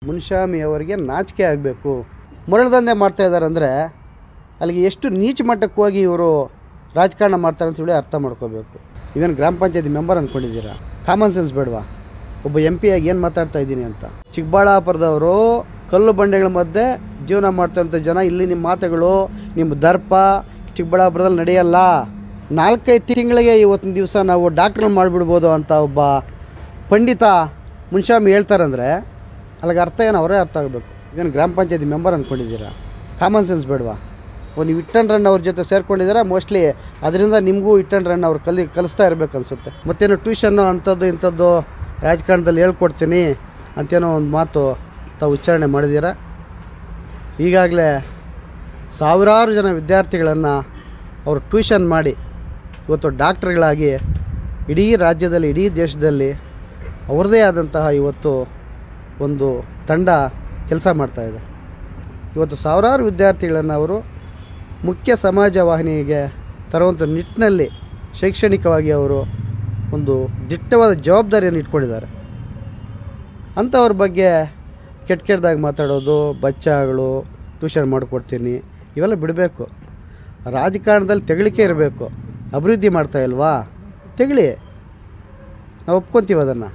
ಮುನ್ಶಾಮಿ ಅವರಿಗೆ ನಾಚಿಕೆ ಆಗಬೇಕು ಮರಳದಂಧೆ ಮಾಡ್ತಾ ಇದ್ದಾರೆ ಅಂದರೆ ಅಲ್ಲಿಗೆ ಎಷ್ಟು ನೀಚ ಮಟ್ಟಕ್ಕೆ ಹೋಗಿ ಇವರು ರಾಜಕಾರಣ ಮಾಡ್ತಾರೆ ಅಂತ ಹೇಳಿ ಅರ್ಥ ಮಾಡ್ಕೋಬೇಕು ಇವೇನು ಗ್ರಾಮ ಪಂಚಾಯತಿ ಮೆಂಬರ್ ಅಂದ್ಕೊಂಡಿದ್ದೀರಾ ಕಾಮನ್ ಸೆನ್ಸ್ ಬೇಡವಾ ಒಬ್ಬ ಎಂ ಪಿ ಆಗಿ ಏನು ಮಾತಾಡ್ತಾ ಇದ್ದೀನಿ ಅಂತ ಚಿಕ್ಕಬಳ್ಳಾಪುರದವರು ಕಲ್ಲು ಬಂಡೆಗಳ ಮಧ್ಯೆ ಜೀವನ ಮಾಡ್ತಾರಂಥ ಜನ ಇಲ್ಲಿ ನಿಮ್ಮ ಮಾತುಗಳು ನಿಮ್ಮ ದರ್ಪ ಚಿಕ್ಕಬಳ್ಳಾಪುರದಲ್ಲಿ ನಡೆಯಲ್ಲ ನಾಲ್ಕೈದು ತಿಂಗಳಿಗೆ ಇವತ್ತಿನ ದಿವಸ ನಾವು ಡಾಕ್ಟ್ರ್ ಮಾಡಿಬಿಡ್ಬೋದು ಅಂತ ಒಬ್ಬ ಪಂಡಿತ ಮುನ್ಶಾಮಿ ಹೇಳ್ತಾರಂದರೆ ಅಲ್ಲಿಗೆ ಅರ್ಥ ಏನು ಅವರೇ ಅರ್ಥ ಆಗಬೇಕು ಏನು ಗ್ರಾಮ ಪಂಚಾಯತಿ ಮೆಂಬರ್ ಅಂದ್ಕೊಂಡಿದ್ದೀರಾ ಕಾಮನ್ ಸೆನ್ಸ್ ಬೇಡವಾ ಓ ನೀವು ಇಟ್ ಆ್ಯಂಡ್ ರನ್ ಅವ್ರ ಜೊತೆ ಸೇರ್ಕೊಂಡಿದ್ದೀರಾ ಮೋಸ್ಟ್ಲಿ ಅದರಿಂದ ನಿಮಗೂ ಇಟ್ ಆ್ಯಂಡ್ ರನ್ ಅವ್ರು ಕಲಿ ಕಲಿಸ್ತಾ ಇರಬೇಕು ಅನಿಸುತ್ತೆ ಮತ್ತೇನು ಟ್ಯೂಷನ್ನು ಅಂಥದ್ದು ಇಂಥದ್ದು ರಾಜಕಾರಣದಲ್ಲಿ ಹೇಳ್ಕೊಡ್ತೀನಿ ಅಂತೇನೋ ಒಂದು ಮಾತು ತಾವು ಉಚ್ಚಾರಣೆ ಮಾಡಿದ್ದೀರಾ ಈಗಾಗಲೇ ಸಾವಿರಾರು ಜನ ವಿದ್ಯಾರ್ಥಿಗಳನ್ನು ಅವರು ಟ್ಯೂಷನ್ ಮಾಡಿ ಇವತ್ತು ಡಾಕ್ಟ್ರುಗಳಾಗಿ ಇಡೀ ರಾಜ್ಯದಲ್ಲಿ ಇಡೀ ದೇಶದಲ್ಲಿ ಅವ್ರದ್ದೇ ಆದಂತಹ ಇವತ್ತು ಒಂದು ತಂಡ ಕೆಲಸ ಮಾಡ್ತಾಯಿದೆ ಇವತ್ತು ಸಾವಿರಾರು ವಿದ್ಯಾರ್ಥಿಗಳನ್ನು ಅವರು ಮುಖ್ಯ ಸಮಾಜ ವಾಹಿನಿಗೆ ತರುವಂಥ ನಿಟ್ಟಿನಲ್ಲಿ ಶೈಕ್ಷಣಿಕವಾಗಿ ಅವರು ಒಂದು ದಿಟ್ಟವಾದ ಜವಾಬ್ದಾರಿಯನ್ನು ಇಟ್ಕೊಂಡಿದ್ದಾರೆ ಅಂಥವ್ರ ಬಗ್ಗೆ ಕೆಟ್ಟ ಕೆಟ್ಟದಾಗಿ ಮಾತಾಡೋದು ಬಚ್ಚಾಗಳು ಟ್ಯೂಷನ್ ಮಾಡಿಕೊಡ್ತೀನಿ ಇವೆಲ್ಲ ಬಿಡಬೇಕು ರಾಜಕಾರಣದಲ್ಲಿ ತೆಗಳಿಕೆ ಇರಬೇಕು ಅಭಿವೃದ್ಧಿ ಮಾಡ್ತಾ ಇಲ್ವಾ ತೆಗಳಿ ನಾವು ಒಪ್ಕೊತೀವಿ ಅದನ್ನು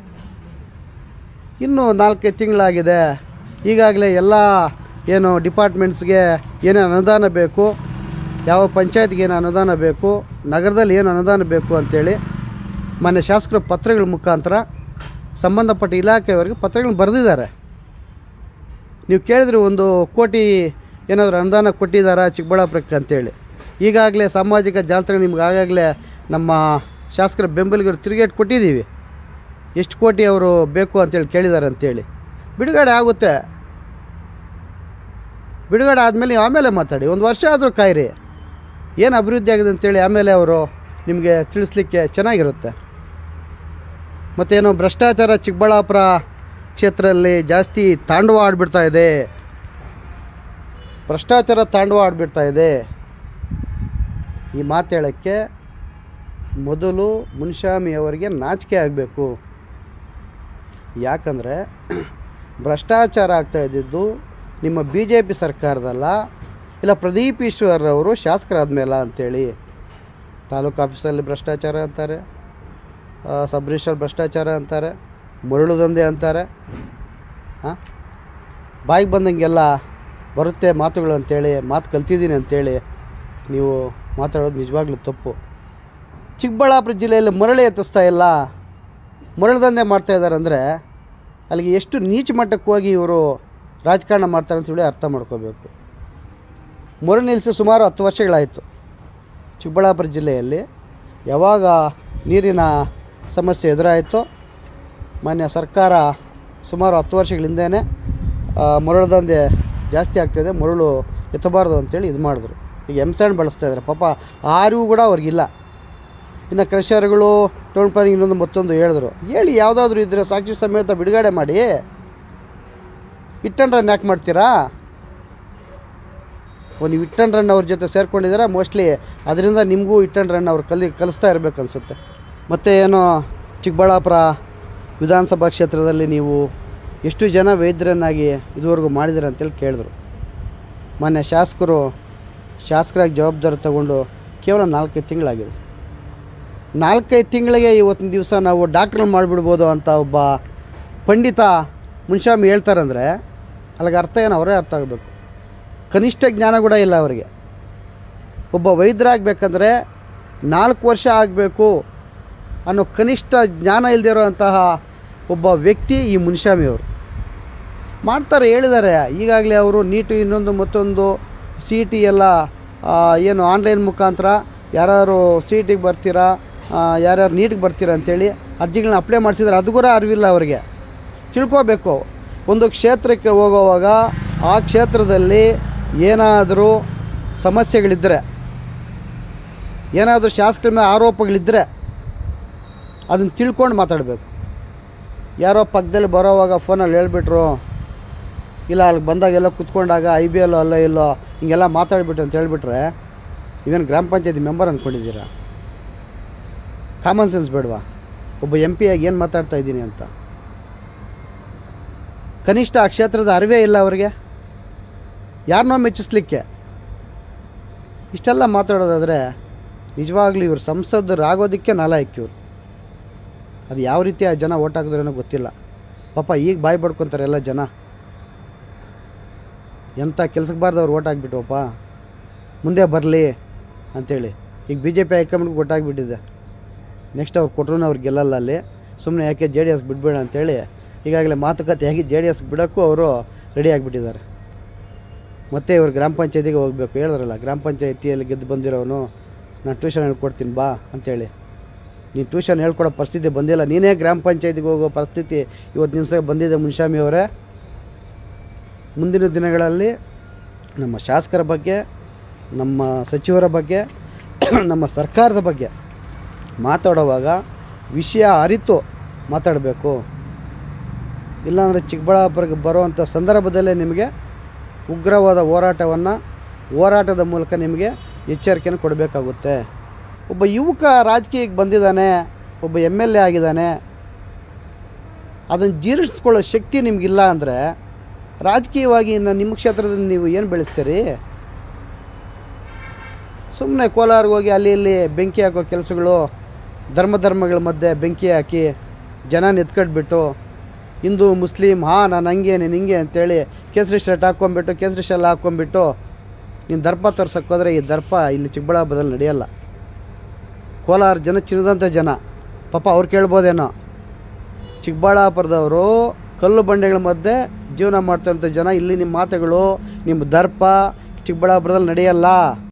ಇನ್ನೂ ನಾಲ್ಕೈದು ತಿಂಗಳಾಗಿದೆ ಈಗಾಗಲೇ ಎಲ್ಲ ಏನು ಡಿಪಾರ್ಟ್ಮೆಂಟ್ಸ್ಗೆ ಏನೇನು ಅನುದಾನ ಬೇಕು ಯಾವ ಪಂಚಾಯತ್ಗೆ ಏನು ಅನುದಾನ ಬೇಕು ನಗರದಲ್ಲಿ ಏನು ಅನುದಾನ ಬೇಕು ಅಂತೇಳಿ ಮಾನ್ಯ ಶಾಸಕರ ಪತ್ರಗಳ ಮುಖಾಂತರ ಸಂಬಂಧಪಟ್ಟ ಇಲಾಖೆಯವರಿಗೆ ಪತ್ರಗಳನ್ನ ಬರೆದಿದ್ದಾರೆ ನೀವು ಕೇಳಿದ್ರೆ ಒಂದು ಕೋಟಿ ಏನಾದರೂ ಅನುದಾನ ಕೊಟ್ಟಿದ್ದಾರಾ ಚಿಕ್ಕಬಳ್ಳಾಪುರಕ್ಕೆ ಅಂತೇಳಿ ಈಗಾಗಲೇ ಸಾಮಾಜಿಕ ಜಾಲತಾಣ ನಿಮ್ಗೆ ಆಗಾಗಲೇ ನಮ್ಮ ಶಾಸಕರ ಬೆಂಬಲಿಗರು ತಿರುಗೇಟ್ ಕೊಟ್ಟಿದ್ದೀವಿ ಎಷ್ಟು ಕೋಟಿ ಅವರು ಬೇಕು ಅಂತೇಳಿ ಕೇಳಿದ್ದಾರೆ ಅಂತೇಳಿ ಬಿಡುಗಡೆ ಆಗುತ್ತೆ ಬಿಡುಗಡೆ ಆದಮೇಲೆ ನೀವು ಆಮೇಲೆ ಮಾತಾಡಿ ಒಂದು ವರ್ಷ ಆದರೂ ಕಾಯಿರಿ ಏನು ಅಭಿವೃದ್ಧಿ ಆಗಿದೆ ಅಂತೇಳಿ ಆಮೇಲೆ ಅವರು ನಿಮಗೆ ತಿಳಿಸ್ಲಿಕ್ಕೆ ಚೆನ್ನಾಗಿರುತ್ತೆ ಮತ್ತೇನು ಭ್ರಷ್ಟಾಚಾರ ಚಿಕ್ಕಬಳ್ಳಾಪುರ ಕ್ಷೇತ್ರದಲ್ಲಿ ಜಾಸ್ತಿ ತಾಂಡವ ಆಡ್ಬಿಡ್ತಾ ಇದೆ ಭ್ರಷ್ಟಾಚಾರ ತಾಂಡವ ಆಡ್ಬಿಡ್ತಾ ಇದೆ ಈ ಮಾತು ಹೇಳೋಕ್ಕೆ ಮೊದಲು ಮುನ್ಶಾಮಿ ಅವರಿಗೆ ನಾಚಿಕೆ ಆಗಬೇಕು ಯಾಕಂದರೆ ಭ್ರಷ್ಟಾಚಾರ ಆಗ್ತಾ ಇದ್ದಿದ್ದು ನಿಮ್ಮ ಬಿ ಜೆ ಪಿ ಸರ್ಕಾರದಲ್ಲ ಇಲ್ಲ ಪ್ರದೀಪ್ ಈಶ್ವರ್ ಅವರು ಶಾಸಕರಾದ್ಮೇಲ ಅಂತೇಳಿ ತಾಲೂಕು ಆಫೀಸಲ್ಲಿ ಭ್ರಷ್ಟಾಚಾರ ಅಂತಾರೆ ಆ, ಸಬ್ ರಿಜಿಸ್ಟರ್ ಭ್ರಷ್ಟಾಚಾರ ಅಂತಾರೆ ಮರಳು ದಂಧೆ ಅಂತಾರೆ ಹಾಂ ಬಾಯಿಗೆ ಬಂದಂಗೆಲ್ಲ ಬರುತ್ತೆ ಮಾತುಗಳು ಅಂತೇಳಿ ಮಾತು ಕಲ್ತಿದ್ದೀನಿ ಅಂತೇಳಿ ನೀವು ಮಾತಾಡೋದು ನಿಜವಾಗ್ಲೂ ತಪ್ಪು ಚಿಕ್ಕಬಳ್ಳಾಪುರ ಜಿಲ್ಲೆಯಲ್ಲಿ ಮರಳು ಎತ್ತಿಸ್ತಾ ಇಲ್ಲ ಮರಳು ದಂಧೆ ಮಾಡ್ತಾ ಇದ್ದಾರೆ ಅಂದರೆ ಅಲ್ಲಿಗೆ ಎಷ್ಟು ನೀಚ ಮಟ್ಟಕ್ಕೆ ಹೋಗಿ ಇವರು ರಾಜಕಾರಣ ಮಾಡ್ತಾರೆ ಅಂತ ಹೇಳಿ ಅರ್ಥ ಮಾಡ್ಕೋಬೇಕು ಮರಳು ನಿಲ್ಲಿಸಿ ಸುಮಾರು ಹತ್ತು ವರ್ಷಗಳಾಯಿತು ಚಿಕ್ಕಬಳ್ಳಾಪುರ ಜಿಲ್ಲೆಯಲ್ಲಿ ಯಾವಾಗ ನೀರಿನ ಸಮಸ್ಯೆ ಎದುರಾಯಿತೋ ಮಾನ್ಯ ಸರ್ಕಾರ ಸುಮಾರು ಹತ್ತು ವರ್ಷಗಳ ಹಿಂದೆಯೇ ಮರಳು ದಂಧೆ ಜಾಸ್ತಿ ಆಗ್ತಾಯಿದೆ ಮರಳು ಎತ್ತಬಾರ್ದು ಅಂತೇಳಿ ಇದು ಮಾಡಿದ್ರು ಈಗ ಎಮ್ಸ್ಯಾಂಡ್ ಬಳಸ್ತಾ ಇದ್ದಾರೆ ಪಾಪ ಆ ಅರಿವು ಕೂಡ ಅವ್ರಿಗಿಲ್ಲ ಇನ್ನು ಕ್ರಷರ್ಗಳು ಟೌನ್ ಪ್ಲಾನಿಂಗ್ ಇನ್ನೊಂದು ಮತ್ತೊಂದು ಹೇಳಿದ್ರು ಹೇಳಿ ಯಾವುದಾದ್ರೂ ಇದ್ದರೆ ಸಾಕ್ಷಿ ಸಮೇತ ಬಿಡುಗಡೆ ಮಾಡಿ ಇಟ್ ಆ್ಯಂಡ್ ರನ್ ಯಾಕೆ ಮಾಡ್ತೀರಾ ಓ ನೀವು ಇಟ್ ಆ್ಯಂಡ್ ರನ್ ಅವ್ರ ಜೊತೆ ಸೇರ್ಕೊಂಡಿದ್ದೀರಾ ಮೋಸ್ಟ್ಲಿ ಅದರಿಂದ ನಿಮಗೂ ಇಟ್ ಆ್ಯಂಡ್ ರನ್ ಅವ್ರು ಕಲಿ ಕಲಿಸ್ತಾ ಇರಬೇಕು ಅನಿಸುತ್ತೆ ಮತ್ತು ಏನೋ ಚಿಕ್ಕಬಳ್ಳಾಪುರ ವಿಧಾನಸಭಾ ಕ್ಷೇತ್ರದಲ್ಲಿ ನೀವು ಎಷ್ಟು ಜನ ವೈದ್ಯರನ್ನಾಗಿ ಇದುವರೆಗೂ ಮಾಡಿದ್ದೀರ ಅಂತೇಳಿ ಕೇಳಿದ್ರು ಮೊನ್ನೆ ಶಾಸಕರು ಶಾಸಕರಾಗಿ ಜವಾಬ್ದಾರಿ ತಗೊಂಡು ಕೇವಲ ನಾಲ್ಕೈದು ತಿಂಗಳಾಗಿದೆ ನಾಲ್ಕೈದು ತಿಂಗಳಿಗೆ ಇವತ್ತಿನ ದಿವಸ ನಾವು ಡಾಕ್ಟ್ರ್ ಮಾಡಿಬಿಡ್ಬೋದು ಅಂತ ಒಬ್ಬ ಪಂಡಿತ ಮುನ್ಶಾಮಿ ಹೇಳ್ತಾರಂದರೆ ಅಲ್ಲಿಗೆ ಅರ್ಥ ಏನು ಅವರೇ ಅರ್ಥ ಆಗಬೇಕು ಕನಿಷ್ಠ ಜ್ಞಾನ ಕೂಡ ಇಲ್ಲ ಅವರಿಗೆ ಒಬ್ಬ ವೈದ್ಯರಾಗಬೇಕಂದ್ರೆ ನಾಲ್ಕು ವರ್ಷ ಆಗಬೇಕು ಅನ್ನೋ ಕನಿಷ್ಠ ಜ್ಞಾನ ಇಲ್ಲದೆ ಇರೋಂತಹ ಒಬ್ಬ ವ್ಯಕ್ತಿ ಈ ಮುನ್ಶಾಮಿ ಅವರು ಮಾಡ್ತಾರೆ ಹೇಳಿದ್ದಾರೆ ಈಗಾಗಲೇ ಅವರು ನೀಟು ಇನ್ನೊಂದು ಮತ್ತೊಂದು ಸಿ ಟಿ ಎಲ್ಲ ಆ, ಏನು ಆನ್ಲೈನ್ ಮುಖಾಂತರ ಯಾರು ಸಿ ಟಿಗೆ ಬರ್ತೀರಾ ಆ, ಯಾರ್ಯಾರು ನೀಟಿಗೆ ಬರ್ತೀರಾ ಅಂತೇಳಿ ಅರ್ಜಿಗಳನ್ನ ಅಪ್ಲೈ ಮಾಡಿಸಿದ್ರೆ ಅದು ಕೂಡ ಅರಿವಿಲ್ಲ ಅವರಿಗೆ ತಿಳ್ಕೋಬೇಕು ಒಂದು ಕ್ಷೇತ್ರಕ್ಕೆ ಹೋಗುವಾಗ ಆ ಕ್ಷೇತ್ರದಲ್ಲಿ ಏನಾದರೂ ಸಮಸ್ಯೆಗಳಿದ್ದರೆ ಏನಾದರೂ ಶಾಸಕರ ಮೇಲೆ ಆರೋಪಗಳಿದ್ದರೆ ಅದನ್ನು ತಿಳ್ಕೊಂಡು ಮಾತಾಡಬೇಕು ಯಾರೋ ಪಕ್ಕದಲ್ಲಿ ಬರೋವಾಗ ಫೋನಲ್ಲಿ ಹೇಳ್ಬಿಟ್ರು ಇಲ್ಲ ಅಲ್ಲಿ ಬಂದಾಗೆಲ್ಲ ಕುತ್ಕೊಂಡಾಗ ಐ ಬಿ ಎಲ್ಲೋ ಅಲ್ಲ ಇಲ್ಲೋ ಹಿಂಗೆಲ್ಲ ಮಾತಾಡ್ಬಿಟ್ಟು ಅಂತ ಹೇಳ್ಬಿಟ್ರೆ ಇವೇನು ಗ್ರಾಮ ಪಂಚಾಯತಿ ಮೆಂಬರ್ ಅಂದ್ಕೊಂಡಿದ್ದೀರಾ ಕಾಮನ್ ಸೆನ್ಸ್ ಬೇಡವಾ ಒಬ್ಬ ಎಂ ಪಿ ಆಗಿ ಏನು ಮಾತಾಡ್ತಾ ಇದ್ದೀನಿ ಅಂತ ಕನಿಷ್ಠ ಆ ಕ್ಷೇತ್ರದ ಅರಿವೇ ಇಲ್ಲ ಅವರಿಗೆ ಯಾರನ್ನೋ ಮೆಚ್ಚಿಸ್ಲಿಕ್ಕೆ ಇಷ್ಟೆಲ್ಲ ಮಾತಾಡೋದಾದರೆ ನಿಜವಾಗ್ಲೂ ಇವರು ಸಂಸದರಾಗೋದಕ್ಕೆ ನಾಲಾಯಕ್ ಇವರು ಅದು ಯಾವ ರೀತಿ ಆ ಜನ ಓಟ್ ಹಾಕಿದ್ರೇನೋ ಗೊತ್ತಿಲ್ಲ ಪಾಪ ಈಗ ಬಾಯಿ ಬಡ್ಕೊತಾರೆ ಎಲ್ಲ ಜನ ಎಂಥ ಕೆಲ್ಸಕ್ಕೆ ಬಾರ್ದವ್ರು ಓಟ್ ಹಾಕ್ಬಿಟ್ವಪ್ಪ ಮುಂದೆ ಬರಲಿ ಅಂಥೇಳಿ ಈಗ ಬಿ ಜೆ ಪಿ ಹೈಕಮಾಂಡ್ಗೆ ಕೊಟ್ಟಾಗ್ಬಿಟ್ಟಿದೆ ನೆಕ್ಸ್ಟ್ ಅವ್ರು ಕೊಟ್ಟರು ಅವ್ರು ಗೆಲ್ಲಲ್ಲ ಅಲ್ಲಿ ಸುಮ್ಮನೆ ಯಾಕೆ ಜೆ ಡಿ ಎಸ್ ಬಿಡಬೇಡ ಅಂತೇಳಿ ಈಗಾಗಲೇ ಮಾತುಕತೆ ಆಗಿ ಜೆ ಡಿ ಎಸ್ ಬಿಡೋಕ್ಕೂ ಅವರು ರೆಡಿ ಆಗಿಬಿಟ್ಟಿದ್ದಾರೆ ಮತ್ತೆ ಇವರು ಗ್ರಾಮ ಪಂಚಾಯತಿಗೆ ಹೋಗಬೇಕು ಹೇಳಿದ್ರಲ್ಲ ಗ್ರಾಮ ಪಂಚಾಯತಿಯಲ್ಲಿ ಗೆದ್ದು ಬಂದಿರೋನು ನಾನು ಟ್ಯೂಷನ್ ಹೇಳ್ಕೊಡ್ತೀನಿ ಬಾ ಅಂತೇಳಿ ನೀನು ಟ್ಯೂಷನ್ ಹೇಳ್ಕೊಡೋ ಪರಿಸ್ಥಿತಿ ಬಂದಿಲ್ಲ ನೀನೇ ಗ್ರಾಮ ಪಂಚಾಯತಿಗೆ ಹೋಗೋ ಪರಿಸ್ಥಿತಿ ಇವತ್ತು ನಿಲ್ಸ ಬಂದಿದೆ ಮುನ್ಸ್ವಾಮಿ ಅವರೇ ಮುಂದಿನ ದಿನಗಳಲ್ಲಿ ನಮ್ಮ ಶಾಸಕರ ಬಗ್ಗೆ ನಮ್ಮ ಸಚಿವರ ಬಗ್ಗೆ ನಮ್ಮ ಸರ್ಕಾರದ ಬಗ್ಗೆ ಮಾತಾಡುವಾಗ ವಿಷಯ ಅರಿತು ಮಾತಾಡಬೇಕು ಇಲ್ಲಾಂದರೆ ಚಿಕ್ಕಬಳ್ಳಾಪುರಕ್ಕೆ ಬರುವಂಥ ಸಂದರ್ಭದಲ್ಲೇ ನಿಮಗೆ ಉಗ್ರವಾದ ಹೋರಾಟವನ್ನು ಹೋರಾಟದ ಮೂಲಕ ನಿಮಗೆ ಎಚ್ಚರಿಕೆಯನ್ನು ಕೊಡಬೇಕಾಗುತ್ತೆ ಒಬ್ಬ ಯುವಕ ರಾಜಕೀಯಕ್ಕೆ ಬಂದಿದ್ದಾನೆ ಒಬ್ಬ ಎಮ್ ಎಲ್ ಎ ಆಗಿದ್ದಾನೆ ಅದನ್ನು ಜೀರ್ಣಿಸ್ಕೊಳ್ಳೋ ಶಕ್ತಿ ನಿಮಗಿಲ್ಲ ಅಂದರೆ ರಾಜಕೀಯವಾಗಿ ಇನ್ನು ನಿಮ್ಮ ಕ್ಷೇತ್ರದಲ್ಲಿ ನೀವು ಏನು ಬೆಳೆಸ್ತೀರಿ ಸುಮ್ಮನೆ ಕೋಲಾರ್ಗೆ ಹೋಗಿ ಅಲ್ಲಿ ಇಲ್ಲಿ ಬೆಂಕಿ ಹಾಕೋ ಕೆಲಸಗಳು ಧರ್ಮ ಧರ್ಮಗಳ ಮಧ್ಯೆ ಬೆಂಕಿ ಹಾಕಿ ಜನ ನೆತ್ಕಟ್ಬಿಟ್ಟು ಹಿಂದೂ ಮುಸ್ಲಿಂ ಹಾಂ ನಾನು ಹಂಗೆ ನೀನು ಹಿಂಗೆ ಅಂತೇಳಿ ಕೇಸರಿ ಶರ್ಟ್ ಹಾಕ್ಕೊಂಬಿಟ್ಟು ಕೇಸರಿ ಶೆಲ್ ಹಾಕ್ಕೊಂಬಿಟ್ಟು ನೀನು ದರ್ಪ ತೋರ್ಸಕ್ಕೆ ಹೋದರೆ ಈ ದರ್ಪ ಇಲ್ಲಿ ಚಿಕ್ಕಬಳ್ಳಾಪುರದಲ್ಲಿ ನಡೆಯಲ್ಲ ಕೋಲಾರ ಜನ ಚಿನ್ನದಂಥ ಜನ ಪಾಪ ಅವ್ರು ಕೇಳ್ಬೋದೇನೋ ಚಿಕ್ಕಬಳ್ಳಾಪುರದವರು ಕಲ್ಲು ಬಂಡೆಗಳ ಮಧ್ಯೆ ಜೀವನ ಮಾಡ್ತಾರಂಥ ಜನ ಇಲ್ಲಿ ನಿಮ್ಮ ಮಾತುಗಳು ನಿಮ್ಮ ದರ್ಪ ಚಿಕ್ಕಬಳ್ಳಾಪುರದಲ್ಲಿ ನಡೆಯಲ್ಲ